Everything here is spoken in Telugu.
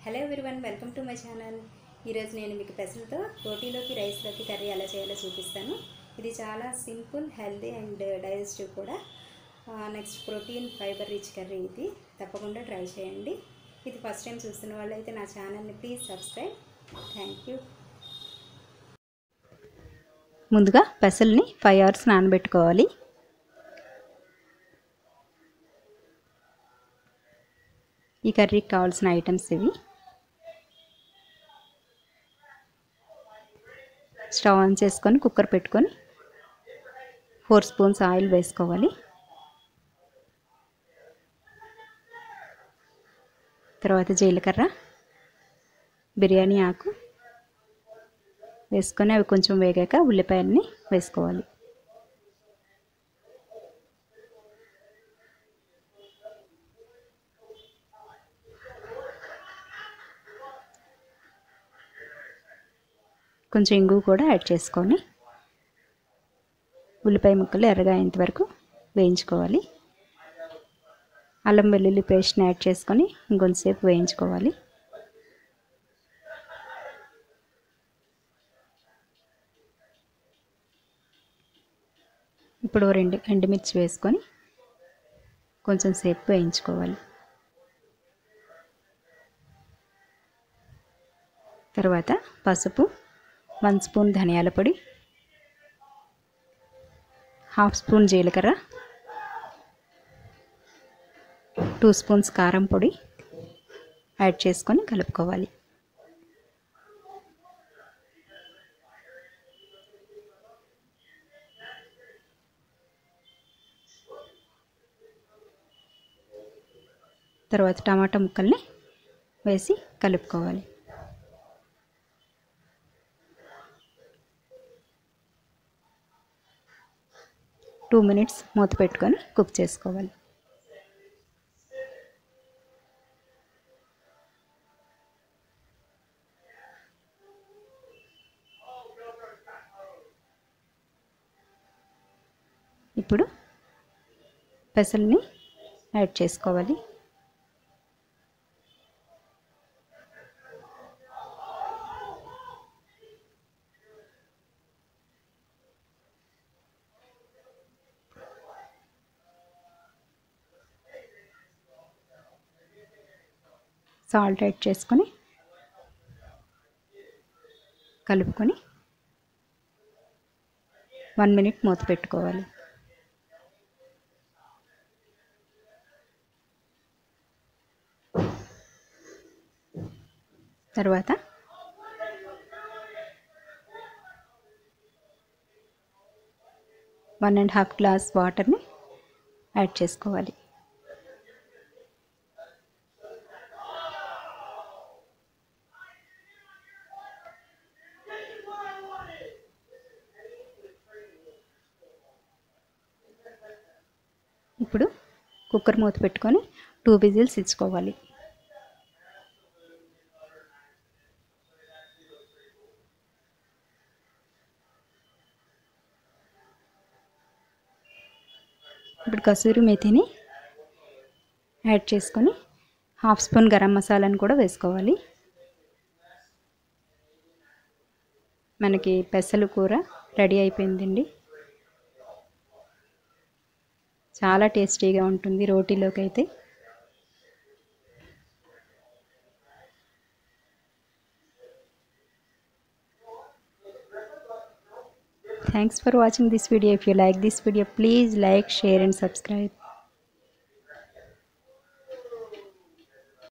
hello everyone welcome to my channel ఈరోజు నేను మీకు పెసలతో రోటీలోకి రైస్లోకి కర్రీ ఎలా చేయాలో చూపిస్తాను ఇది చాలా సింపుల్ హెల్దీ అండ్ డైజెస్టివ్ కూడా next protein fibre rich curry ఇది తప్పకుండా ట్రై చేయండి ఇది ఫస్ట్ టైం చూస్తున్న వాళ్ళైతే నా ఛానల్ని ప్లీజ్ సబ్స్క్రైబ్ థ్యాంక్ యూ ముందుగా పెసల్ని ఫైవ్ అవర్స్ నానబెట్టుకోవాలి ఈ కర్రీకి కావాల్సిన ఐటమ్స్ ఇవి స్టవ్ ఆన్ చేసుకొని కుక్కర్ పెట్టుకొని ఫోర్ స్పూన్స్ ఆయిల్ వేసుకోవాలి తర్వాత జీలకర్ర బిర్యానీ ఆకు వేసుకొని అవి కొంచెం వేగాక ఉల్లిపాయలని వేసుకోవాలి కొంచెం ఇంగు కూడా యాడ్ చేసుకొని ఉల్లిపాయ ముక్కలు ఎర్రగా అయ్యేంత వరకు వేయించుకోవాలి అల్లం వెల్లుల్లి పేస్ట్ని యాడ్ చేసుకొని ఇంకొంతసేపు వేయించుకోవాలి ఇప్పుడు రెండు ఎండుమిర్చి వేసుకొని కొంచెం సేపు వేయించుకోవాలి తర్వాత పసుపు వన్ స్పూన్ ధనియాల పొడి హాఫ్ స్పూన్ జీలకర్ర టూ స్పూన్స్ కారం పొడి యాడ్ చేసుకొని కలుపుకోవాలి తర్వాత టమాటా ముక్కల్ని వేసి కలుపుకోవాలి టూ మినిట్స్ మూత పెట్టుకొని కుక్ చేసుకోవాలి ఇప్పుడు పెసల్ని యాడ్ చేసుకోవాలి సాల్ట్ యాడ్ చేసుకొని కలుపుకొని వన్ మినిట్ మూత పెట్టుకోవాలి తర్వాత వన్ అండ్ హాఫ్ గ్లాస్ వాటర్ని యాడ్ చేసుకోవాలి ఇప్పుడు కుక్కర్ మూత పెట్టుకొని టూ విజిల్స్ ఇచ్చుకోవాలి ఇప్పుడు కసూరి మేతిని యాడ్ చేసుకొని హాఫ్ స్పూన్ గరం మసాలాను కూడా వేసుకోవాలి మనకి పెసలు కూర రెడీ అయిపోయిందండి చాలా టేస్టీగా ఉంటుంది రోటీలోకి అయితే thanks for watching this video if you like this video please like share and subscribe